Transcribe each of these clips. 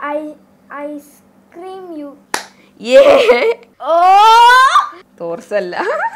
I ice cream you. ഏ Oh! തോർസല്ല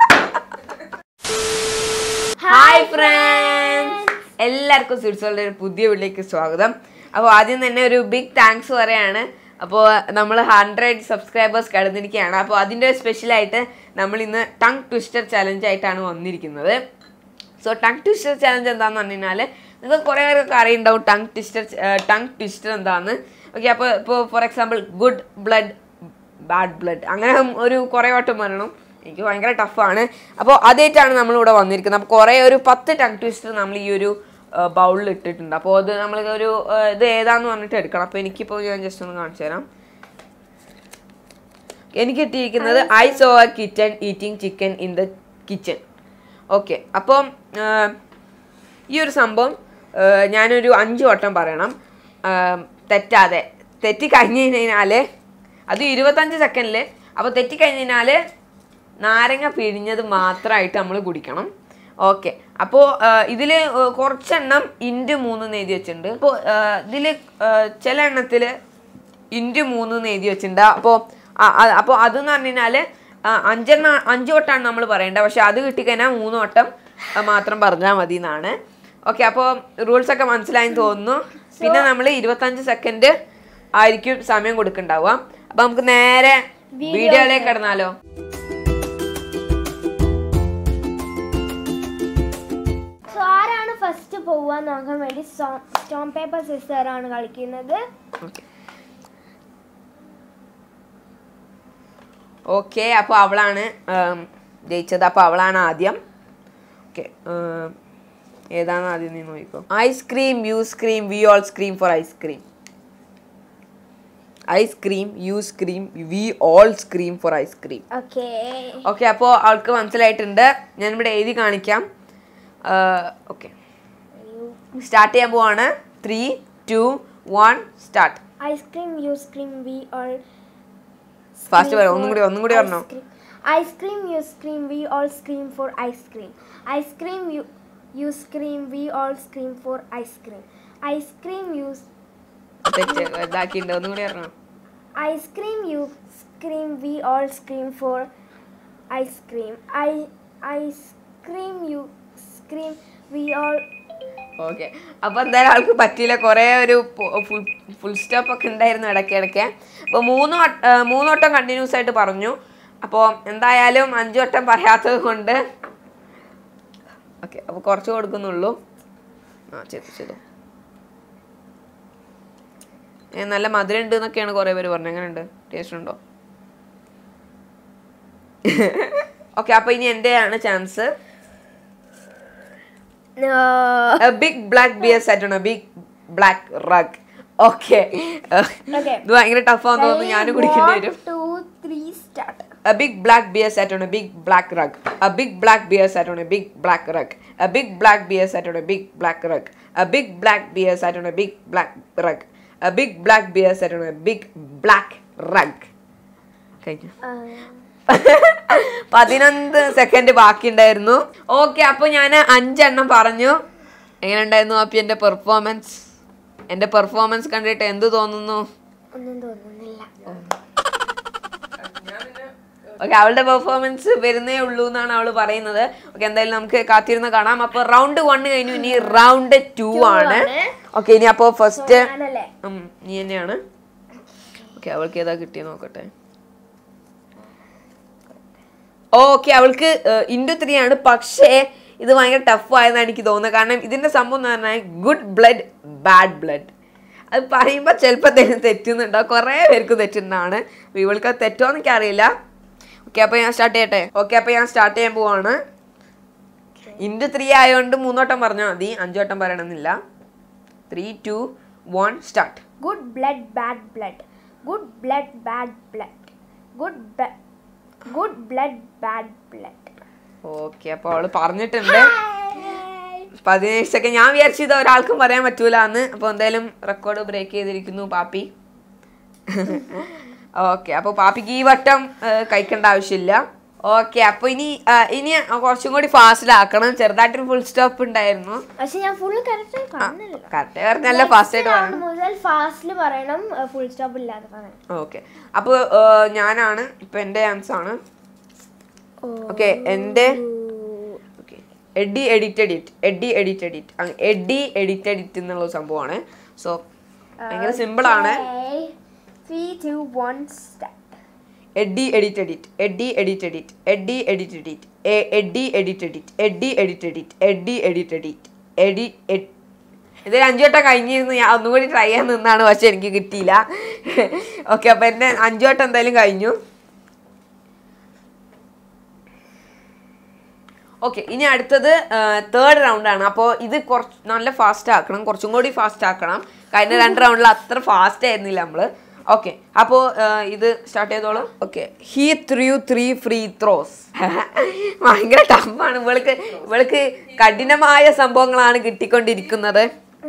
hi friends എല്ലാവർക്കും സിഡ്സോളുടെ ഒരു പുതിയ വീട്ടിലേക്ക് സ്വാഗതം അപ്പോൾ ആദ്യം തന്നെ ഒരു ബിഗ് താങ്ക്സ് പറയാണ് അപ്പോൾ നമ്മൾ ഹൺഡ്രഡ് സബ്സ്ക്രൈബേഴ്സ് കടന്നിരിക്കുകയാണ് അപ്പോൾ അതിൻ്റെ സ്പെഷ്യലായിട്ട് നമ്മൾ ഇന്ന് ടങ് ട്വിസ്റ്റർ ചലഞ്ച് ആയിട്ടാണ് വന്നിരിക്കുന്നത് സോ ടങ് ട്വിസ്റ്റർ ചലഞ്ച് എന്താന്ന് പറഞ്ഞു കഴിഞ്ഞാൽ നിങ്ങൾക്ക് കുറേ പേരൊക്കെ അറിയുണ്ടാവും ടങ് ട്വിസ്റ്റർ ടങ് ട്വിസ്റ്റർ എന്താന്ന് ഓക്കെ അപ്പോൾ ഇപ്പോൾ for example good blood bad blood അങ്ങനെ ഒരു കുറേ വട്ടം പറയണം എനിക്ക് ഭയങ്കര ടഫാണ് അപ്പോൾ അതായിട്ടാണ് നമ്മളിവിടെ വന്നിരിക്കുന്നത് അപ്പോൾ കുറേ ഒരു പത്ത് ടങ് ട്വിസ്റ്റർ നമ്മൾ ഈ ഒരു ബൗളിൽ ഇട്ടിട്ടുണ്ട് അപ്പോൾ അത് നമ്മൾ ഒരു ആ, ഇത് ഏതാന്ന് പറഞ്ഞിട്ട് എടുക്കണം അപ്പോൾ എനിക്കിപ്പോൾ ഞാൻ ജസ്റ്റ് ഒന്ന് കാണിച്ചു തരാം എനിക്ക് കിട്ടിയിരിക്കുന്നത് I saw a kitchen eating chicken in the kitchen okay അപ്പം ആ, ഈ ഒരു സംഭവം ആ, ഞാനൊരു അഞ്ച് വട്ടം പറയണം ആ, തെറ്റാതെ തെറ്റി കഴിഞ്ഞ് കഴിഞ്ഞാൽ അത് ഇരുപത്തഞ്ച് സെക്കൻഡിൽ അപ്പോൾ തെറ്റി കഴിഞ്ഞ് കഴിഞ്ഞാൽ നാരങ്ങ പിഴിഞ്ഞത് മാത്രമായിട്ട് നമ്മൾ കുടിക്കണം ഓക്കെ അപ്പോൾ ഇതിൽ കുറച്ചെണ്ണം ഇൻറ്റു മൂന്ന് എന്ന് എഴുതി വെച്ചിട്ടുണ്ട് അപ്പോൾ ഇതിൽ ചില എണ്ണത്തിൽ ഇൻറ്റു മൂന്ന് എന്ന് എഴുതി വെച്ചിട്ടുണ്ട് അപ്പോൾ അപ്പോൾ അതെന്ന് പറഞ്ഞു കഴിഞ്ഞാൽ അഞ്ചെണ്ണ അഞ്ച് വട്ടമാണ് നമ്മൾ പറയേണ്ടത് പക്ഷെ അത് കിട്ടിക്കഴിഞ്ഞാൽ മൂന്ന് വട്ടം ആ, മാത്രം പറഞ്ഞാൽ മതി എന്നാണ് ഓക്കെ അപ്പോൾ റൂൾസ് ഒക്കെ മനസ്സിലായെന്ന് തോന്നുന്നു പിന്നെ നമ്മൾ ഇരുപത്തഞ്ച് സെക്കൻഡ് ആയിരിക്കും സമയം കൊടുക്കുന്നുണ്ടാവുക അപ്പോൾ നമുക്ക് നേരെ വീഡിയോയിലേക്ക് കിടന്നാലോ സോ ആരാണ് ഫസ്റ്റ് പോവാൻ നോക്കാൻ വേണ്ടി സ്റ്റോൺ പേപ്പർ സിസ്റ്റർ ആണ് കളിക്കുന്നത് ഓക്കെ ഓക്കെ അപ്പോൾ അവളാണ് ഉം, ജയിച്ചത് അപ്പോൾ അവളാണ് ആദ്യം ഓക്കെ ഏതാണ് ആദ്യം നീ നോക്കിക്കോ ice cream you scream we all scream for ice cream ice cream you scream we all scream for ice cream okay okay അപ്പോൾ അവൾക്ക് മനസ്സിലായിട്ടുണ്ട് ഞാനിവിടെ എഴുതി കാണിക്കാം ഓക്കെ സ്റ്റാർട്ട് ചെയ്യാൻ പോവാണ് three two one start ice cream you scream we all fast പറയാം ഒന്നും കൂടി ഒന്നും കൂടി പറഞ്ഞോ ice cream you scream we all scream for ice cream ice cream you you scream we all scream for ice cream ice cream you തെറ്റ് ഇതാക്കിയിട്ടുണ്ട് ഒന്നും കൂടി പറഞ്ഞോ ice cream you scream we all scream for ice cream I ice cream you scream we all okay അപ്പോൾ എന്തായാലും ആൾക്ക് പറ്റിയില്ല കുറേ ഒരു ഫുൾ ഫുൾ സ്റ്റോപ്പ് ഒക്കെ ഉണ്ടായിരുന്നു ഇടയ്ക്ക് ഇടയ്ക്ക് അപ്പോൾ മൂന്ന് വട്ട- ആ, മൂന്ന് വട്ടം കണ്ടിന്യൂസ് ആയിട്ട് പറഞ്ഞു അപ്പോൾ എന്തായാലും അഞ്ച് വട്ടം പറയാത്തത് കൊണ്ട് ഓക്കെ അപ്പോൾ കുറച്ച് കൊടുക്കുന്നുള്ളൂ ആ ചെയ്തു ചെയ്തു ഏ, നല്ല മധുരം ഉണ്ട് എന്നൊക്കെയാണ് കുറേ പേര് പറഞ്ഞത് എങ്ങനെയുണ്ട് ടേസ്റ്റ് ഉണ്ടോ ഓക്കെ അപ്പോൾ ഇനി എൻ്റെയാണ് chance A big black bear sat on a big black rug. Okay. Okay. ഇത് ഭയങ്കര ടഫാന്ന് തോന്നുന്നു ഞാനും കുടിക്കേണ്ടി വരും two three start A big black bear sat on a big black rug. A big black bear sat on a big black rug. A big black bear sat on a big black rug. A big black bear sat on a big black rug. A big black bear sat on a big black rug. കഴിഞ്ഞു പതിനൊന്ന് second ബാക്കി ഉണ്ടായിരുന്നു okay അപ്പൊ ഞാൻ അഞ്ചെണ്ണം പറഞ്ഞു എങ്ങനെ ഉണ്ടായിരുന്നു അപ്പി എന്റെ പെർഫോമൻസ് എന്റെ പെർഫോമൻസ് കണ്ടിട്ട് എന്ത് തോന്നുന്നു ഒന്നും തോന്നുന്നില്ല ഓക്കെ അവളുടെ പെർഫോമൻസ് വരുന്നേ ഉള്ളൂ എന്നാണ് അവൾ പറയുന്നത് ഓക്കെ എന്തായാലും നമുക്ക് കാത്തിരുന്ന് കാണാം അപ്പൊ റൗണ്ട് വൺ കഴിഞ്ഞു ഇനി റൗണ്ട് ടു ആണ് ആണ്. ഓക്കെ ഇനി അപ്പോൾ ഫസ്റ്റ് ഞാനല്ലേ നീ തന്നെയാണ് ഓക്കെ അവൾക്ക് ഏതാ കിട്ടിയ നോക്കട്ടെ ഓക്കെ അവൾക്ക് ഇൻഡു ത്രീ ആണ് പക്ഷേ ഇത് ഭയങ്കര ടഫ് ആയെന്നാണ് എനിക്ക് തോന്നുന്നത് കാരണം ഇതിന്റെ സംഭവം എന്ന് പറഞ്ഞാൽ ഗുഡ് ബ്ലഡ് ബാഡ് ബ്ലഡ് അത് പറയുമ്പോൾ ചിലപ്പോൾ തന്നെ തെറ്റുന്നുണ്ടോ കുറേ പേർക്ക് തെറ്റുന്നതാണ് ഇവൾക്ക് അത് തെറ്റോന്ന് എനിക്ക് അറിയില്ല ഓക്കെ അപ്പോൾ ഞാൻ സ്റ്റാർട്ട് ചെയ്യട്ടെ ഓക്കെ അപ്പോൾ ഞാൻ സ്റ്റാർട്ട് ചെയ്യാൻ പോവാണ് ഇൻഡു ത്രീ ആയതുകൊണ്ട് മൂന്നോട്ടം പറഞ്ഞാൽ മതി അഞ്ചോട്ടം പറയണമെന്നില്ല three two one start good blood bad blood good blood bad blood good good blood bad blood okay അപ്പോൾ അവള് പറഞ്ഞിട്ടുണ്ട് പതിനേഴ് സെക്കൻഡ് ഞാൻ വിചാരിച്ചു ഇത് ഒരാൾക്കും പറയാൻ പറ്റൂല എന്ന് അപ്പോൾ എന്തായാലും റെക്കോർഡ് ബ്രേക്ക് ചെയ്തിരിക്കുന്നു പാപ്പി ഓക്കെ അപ്പോൾ പാപ്പിക്ക് ഈ വട്ടം ഏഹ്, കഴിക്കേണ്ട ആവശ്യമില്ല ഓക്കെ അപ്പൊ ഇനി ആ, ഇനി കുറച്ചും കൂടി ഫാസ്റ്റിലാക്കണം ചെറുതായിട്ടൊരു ഫുൾ സ്റ്റോപ്പ് ഉണ്ടായിരുന്നു പക്ഷെ ഞാൻ ഫുള്ള് കറക്റ്റ് പറഞ്ഞില്ല കറക്റ്റ് പറഞ്ഞല്ല ഫാസ്റ്റ് ആയിട്ട് Next പറയണം round മുതൽ ഫാസ്റ്റിൽ പറയണം ഫുൾ സ്റ്റോപ്പ് ഇല്ലാതെ പറയണം ഓക്കെ അപ്പോൾ ഞാനാണ് ഇപ്പൊ എൻ്റെ ചാൻസ് ആണ് ഓക്കെ എൻ്റെ okay ed edit edit ed edit edit ed edit edit എന്നുള്ള ഒരു സംഭവമാണ് സോ ഭയങ്കര സിമ്പിൾ ആണ് three two one start ed edit edit ed edit edit ed edit edit ed edit edit ed edit edit ed edit edit ed ഇത് അഞ്ചു വട്ടം കഴിഞ്ഞിരുന്നു ഞാൻ ഒന്നുകൂടി ട്രൈ ചെയ്യാൻ നിന്നാണ് പക്ഷെ എനിക്ക് കിട്ടിയില്ല ഓക്കെ അപ്പൊ എന്റെ അഞ്ചു വട്ടം എന്തായാലും കഴിഞ്ഞു ഓക്കെ ഇനി അടുത്തത് തേർഡ് റൗണ്ട് ആണ് അപ്പോൾ ഇത് കുറച്ച് നല്ല ഫാസ്റ്റ് ആക്കണം കുറച്ചും കൂടി ഫാസ്റ്റ് ആക്കണം കഴിഞ്ഞ രണ്ട് റൗണ്ടിൽ അത്ര ഫാസ്റ്റ് ആയിരുന്നില്ല നമ്മൾ ഓക്കെ അപ്പോൾ ഇത് സ്റ്റാർട്ട് ചെയ്തോളൂ okay he three three free throws ഭയങ്കര ടഫാണ് ഇവൾക്ക് ഇവൾക്ക് കഠിനമായ സംഭവങ്ങളാണ് കിട്ടിക്കൊണ്ടിരിക്കുന്നത്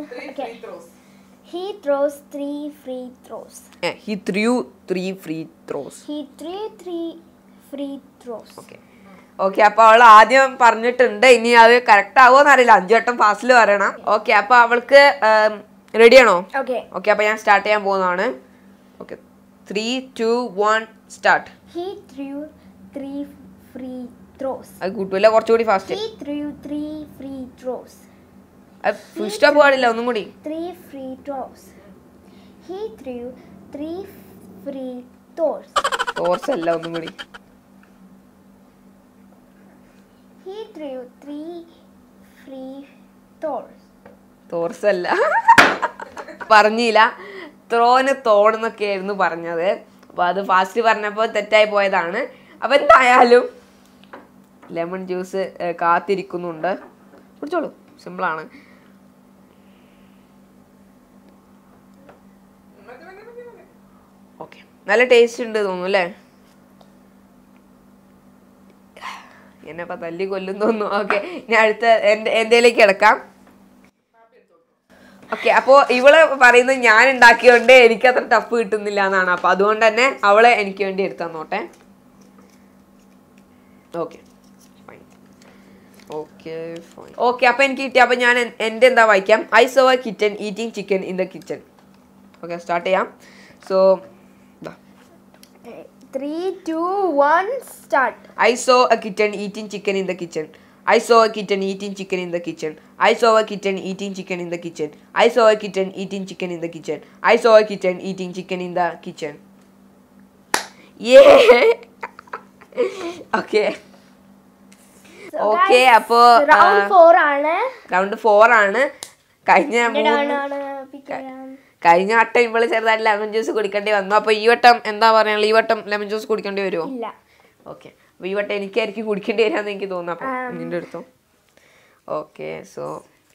He throws three free throws. He three three free throws He threw three free throws. Okay okay അപ്പൊ അവൾ ആദ്യം പറഞ്ഞിട്ടുണ്ട് ഇനി അത് കറക്റ്റ് ആവുമോ അറിയില്ല അഞ്ചു വട്ടം ഫാസ്റ്റിൽ പറയണം ഓക്കെ അപ്പൊ അവൾക്ക് റെഡിയാണോ Okay. ഓക്കെ അപ്പൊ ഞാൻ സ്റ്റാർട്ട് ചെയ്യാൻ പോകുന്നതാണ് okay three two one start He threw three free throws. അത് കൂട്ടൂല കുറച്ചുകൂടി fast He threw three free throws. Full stop പാടില്ല ഒന്നും കൂടി Three free throws. He threw three free throws. ടോർസ് അല്ല ഒന്നും കൂടി He threw three free throws. ടോർസ് അല്ല പറഞ്ഞില്ല ത്രോന് തോണെന്നൊക്കെ ആയിരുന്നു പറഞ്ഞത് അപ്പൊ അത് ഫാസ്റ്റ് പറഞ്ഞപ്പോൾ തെറ്റായി പോയതാണ് അപ്പൊ എന്തായാലും ലെമൺ ജ്യൂസ് കാത്തിരിക്കുന്നുണ്ട് കുടിച്ചോളൂ സിമ്പിളാണ് ഓക്കെ നല്ല ടേസ്റ്റ് ഉണ്ട് തോന്നുന്നു അല്ലേ എന്നെ ഇപ്പൊ തല്ലി കൊല്ലും തോന്നുന്നു ഓക്കെ ഞാൻ അടുത്ത എന്റെ എന്തേലേക്ക് കിടക്കാം ഓക്കെ അപ്പോ ഇവള് പറയുന്നത് ഞാൻ ഉണ്ടാക്കിയോണ്ട് എനിക്ക് അത്ര ടഫ് കിട്ടുന്നില്ല എന്നാണ് അപ്പൊ അതുകൊണ്ട് തന്നെ അവളെ എനിക്ക് വേണ്ടി എടുത്തു തന്നോട്ടെ ഓക്കെ ഓക്കെ ഓക്കെ അപ്പൊ എനിക്ക് കിട്ടി അപ്പൊ ഞാൻ എൻ- എന്റെ എന്താ വായിക്കാം I saw a kitchen eating chicken in the kitchen okay start ചെയ്യാം so Okay. Three, two, one, start. I saw a kitten eating chicken in the kitchen. I saw a kitten eating chicken in the kitchen. I saw a kitten eating chicken in the kitchen. I saw a kitten eating chicken in the kitchen. I saw a kitten eating chicken in the kitchen. Yeah. okay. So, Okay, guys, അപ്പോ, round ആ, four ആണ് round four ആണ് കഴിഞ്ഞ എന്റെ മൂന്ന് turn ആണ് pick ചെയ്യാൻ. കഴിഞ്ഞ വട്ടം ഇവള് ചെറുതായിട്ട് ലെമൺ ജ്യൂസ് കുടിക്കേണ്ടി വന്നു അപ്പൊ ഈ വട്ടം എന്താ പറയാനുള്ള ഈ വട്ടം ലെമൺ ജ്യൂസ് കുടിക്കേണ്ടി വരുമോ ഇല്ല ഓക്കെ അപ്പൊ ഈ വട്ടം എനിക്കായിരിക്കും കുടിക്കേണ്ടി വരാന്ന് എനിക്ക് തോന്നുന്നു അപ്പൊ Um. നിന്റെ അടുത്തോ ഓക്കെ സോ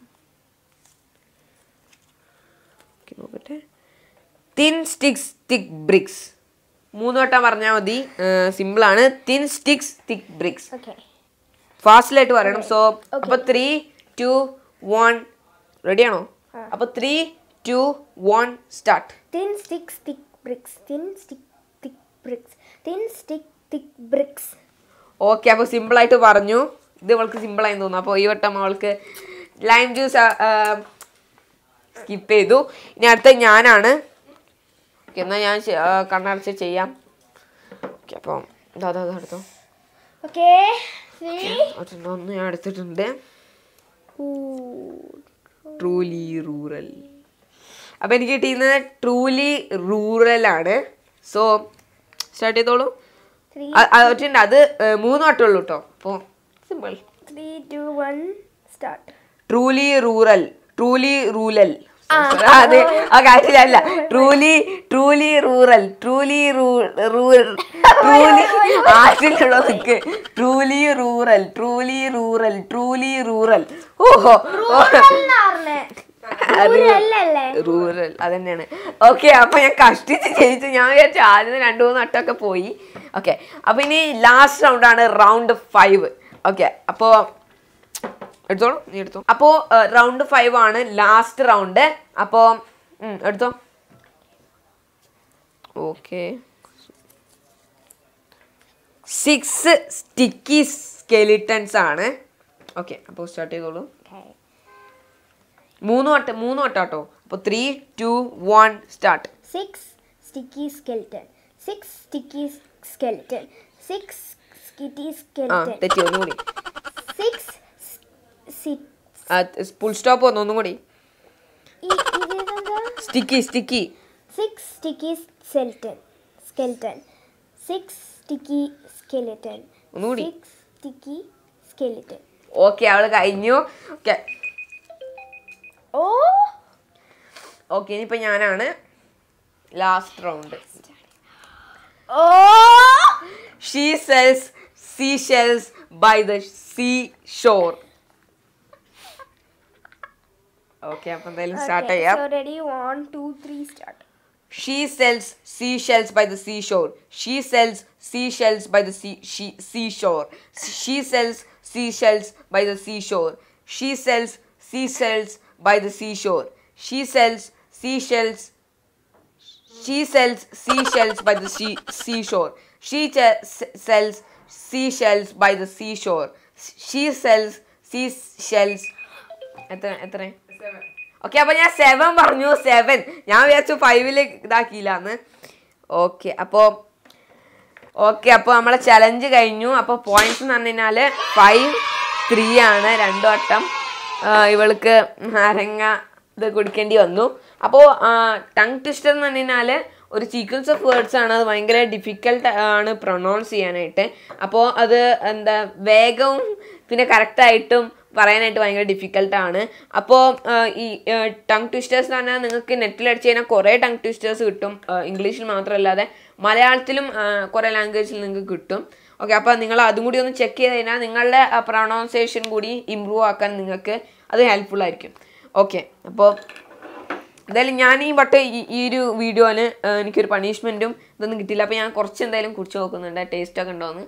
നോക്കട്ടെ തിൻ സ്റ്റിക്സ് തിക് ബ്രിക്സ് മൂന്ന് വട്ടം പറഞ്ഞാൽ മതി സിമ്പിൾ ആണ് thin sticks thick bricks okay ഫാസ്റ്റിലായിട്ട് പറയണം സോ അപ്പൊ ത്രീ ടു വൺ റെഡിയാണോ അപ്പൊ three two one start thin sticks thick bricks thin stick thick bricks thin stick thick bricks okay അപ്പോൾ സിമ്പിളായിട്ട് പറഞ്ഞു ഇത് അവൾക്ക് സിമ്പിളായി തോന്നുന്നു അപ്പോൾ ഈ വട്ടം അവൾക്ക് ലൈം ജ്യൂസ് സ്കിപ്പ് ചെയ്തു ഇനി അടുത്ത ഞാനാണ് ഓക്കെ എന്നാൽ ഞാൻ ശ- ആ, കണ്ണടച്ച് ചെയ്യാം ഓക്കെ അപ്പം ഇതാ അതാ എടുത്തോ okay three ഒരെണ്ണം ഒന്ന് ഞാൻ എടുത്തിട്ടുണ്ട് ട്രൂലി റൂറൽ അപ്പം എനിക്ക് കിട്ടിയിരുന്നത് ട്രൂലി റൂറൽ ആണ് സോ സ്റ്റാർട്ട് ചെയ്തോളൂ three അ- അത് ഒറ്റയുണ്ട് അത് ഏ, മൂന്ന് വട്ടമേ ഉള്ളൂ കേട്ടോ അപ്പോൾ simple three two one start truly rural truly rural അതെ ആ കാര്യത്തിലല്ല truly truly rural truly truly ആറ്റിലുള്ള നിക്ക് truly rural truly rural truly rural ഓഹോ പറഞ്ഞേ അല്ലേ റൂറൽ അതന്നെയാണ് ഓക്കെ അപ്പൊ ഞാൻ കഷ്ടിച്ച് ജയിച്ചു ഞാൻ വിചാരിച്ചു ആദ്യം രണ്ടു മൂന്ന് വട്ടമൊക്കെ പോയി ഓക്കെ അപ്പൊ ഇനി ലാസ്റ്റ് റൗണ്ട് ആണ് റൗണ്ട് ഫൈവ് ഓക്കെ അപ്പോ എടുത്തോളൂ നീ എടുത്തോ അപ്പോ റൗണ്ട് ഫൈവ് ആണ് ലാസ്റ്റ് റൗണ്ട് അപ്പോ ഉം, എടുത്തോ ഓക്കെ സിക്സ് സ്റ്റിക്കി സ്കെലിറ്റൻസ് ആണ് ഓക്കെ അപ്പോൾ സ്റ്റാർട്ട് ചെയ്തോളൂ Okay. മൂന്ന് വട്ടം മൂന്ന് വട്ടം കേട്ടോ അപ്പോൾ three two one start Six sticky skeleton. Six sticky skeleton. Six skitty ആ skeleton. തെറ്റി ഒന്നുകൂടി Six si- ഫുൾ സ്റ്റോപ്പ് വന്നു ഒന്നും കൂടി ഇ- ഇതെന്താ? Sticky sticky Six sticky skeleton. Skeleton. Six sticky skeleton. ഒന്നുകൂടി. Six sticky skeleton. ഓക്കെ അവള് കഴിഞ്ഞു ഓക്കെ Oh! ഓക്കെ ഇനിയിപ്പോൾ ഞാനാണ് last round Oh! She sells seashells by the seashore okay അപ്പം എന്തായാലും സ്റ്റാർട്ട് Okay, ചെയ്യാം so ready? One, two, three, start. She sells seashells by the seashore. She sells seashells by the sea, she, seashore. She sells seashells by the seashore. She sells seashells by the seashore. She sells seashells. She sells seashells by the sea, seashore. She che- s- sells seashells by the seashore. She sells seashells. എത്ര എത്ര okay അപ്പൊ ഞാൻ seven പറഞ്ഞു seven ഞാൻ വിചാരിച്ചു ഫൈവില് ഇതാക്കിയില്ലാന്ന് okay അപ്പോൾ okay അപ്പോൾ നമ്മളെ ചലഞ്ച് കഴിഞ്ഞു അപ്പോൾ പോയിന്റ്സ് എന്ന് പറഞ്ഞു കഴിഞ്ഞാൽ ഫൈവ് ത്രീ ആണ് രണ്ടു വട്ടം ആ, ഇവൾക്ക് നാരങ്ങ ഇത് കുടിക്കേണ്ടി വന്നു അപ്പോൾ ടങ് ട്വിസ്റ്റർ എന്ന് പറഞ്ഞു കഴിഞ്ഞാൽ ഒരു സീക്വൻസ് ഓഫ് വേർഡ്സ് ആണ് അത് ഭയങ്കര ഡിഫിക്കൽട്ട് ആണ് പ്രൊണൗൺസ് ചെയ്യാനായിട്ട് അപ്പോൾ അത് എന്താ വേഗവും പിന്നെ കറക്റ്റായിട്ടും പറയാനായിട്ട് ഭയങ്കര ഡിഫിക്കൽട്ടാണ് അപ്പോൾ ഈ ടങ് ട്വിസ്റ്റേഴ്സ് എന്ന് പറഞ്ഞാൽ നിങ്ങൾക്ക് നെറ്റിൽ അടിച്ച് കഴിഞ്ഞാൽ കുറേ ടങ് ട്വിസ്റ്റേഴ്സ് കിട്ടും ഇംഗ്ലീഷിൽ മാത്രമല്ലാതെ മലയാളത്തിലും ആ, കുറേ ലാംഗ്വേജിൽ നിങ്ങൾക്ക് കിട്ടും ഓക്കെ അപ്പോൾ നിങ്ങൾ അതും കൂടി ഒന്ന് ചെക്ക് ചെയ്ത് കഴിഞ്ഞാൽ നിങ്ങളുടെ പ്രൊണൗൺസിയേഷൻ കൂടി ഇമ്പ്രൂവ് ആക്കാൻ നിങ്ങൾക്ക് അത് ഹെൽപ്ഫുൾ ആയിരിക്കും ഓക്കെ അപ്പോൾ എന്തായാലും ഞാൻ ഈ വട്ടം ഈ ഈ ഒരു വീഡിയോന് എനിക്കൊരു പണിഷ്മെൻറ്റും ഇതൊന്നും കിട്ടിയില്ല അപ്പോൾ ഞാൻ കുറച്ച് എന്തായാലും കുടിച്ച് നോക്കുന്നുണ്ട് ടേസ്റ്റ് ഒക്കെ ഉണ്ടോയെന്ന്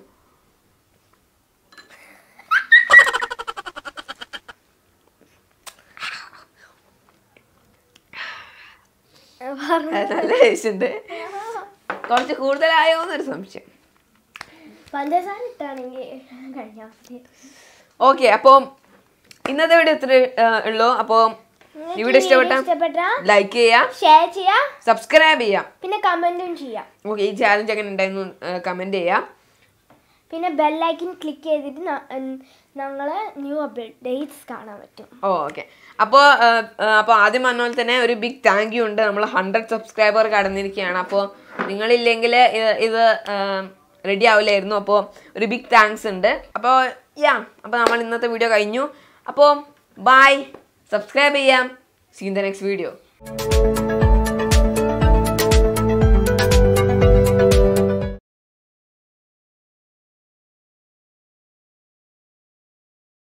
പറഞ്ഞു നല്ല ടേസ്റ്റ് ഉണ്ട് കുറച്ച് കൂടുതലായോ എന്നൊരു സംശയം പഞ്ചസാര ഇട്ടാണെങ്കിൽ കഴിഞ്ഞാൽ മതി ഓക്കെ അപ്പോൾ ഇന്നത്തെ വീഡിയോ ഇത്ര ആ, ഉള്ളൂ അപ്പോൾ ഈ വീഡിയോ ഇഷ്ടപ്പെട്ട ഇഷ്ടപ്പെട്ട ലൈക്ക് ചെയ്യുക ഷെയർ ചെയ്യാം സബ്സ്ക്രൈബ് ചെയ്യാം പിന്നെ കമന്റും ചെയ്യാം ഓക്കെ ഈ ചാലഞ്ച് എങ്ങനെ ഉണ്ടായിരുന്നു കമൻറ്റ് ചെയ്യാം പിന്നെ ബെല്ലൈക്കൻ ക്ലിക്ക് ചെയ്തിട്ട് ഞങ്ങളെ ന്യൂ അപ്ഡേറ്റ്സ് കാണാൻ പറ്റും ഓ ഓക്കെ അപ്പോൾ അപ്പോൾ ആദ്യം പറഞ്ഞ പോലെ തന്നെ ഒരു ബിഗ് താങ്ക് യു ഉണ്ട് നമ്മൾ ഹൺഡ്രഡ് സബ്സ്ക്രൈബർ കടന്നിരിക്കുകയാണ് അപ്പോൾ നിങ്ങളില്ലെങ്കിൽ ഇത് ഇത് റെഡി ആവില്ലായിരുന്നു അപ്പോൾ ഒരു ബിഗ് താങ്ക്സ് ഉണ്ട് അപ്പോൾ യാ അപ്പോൾ നമ്മൾ ഇന്നത്തെ വീഡിയോ കഴിഞ്ഞു അപ്പോൾ ബൈ സബ്സ്ക്രൈബ് ചെയ്യാം സീൻ ദ നെക്സ്റ്റ് വീഡിയോ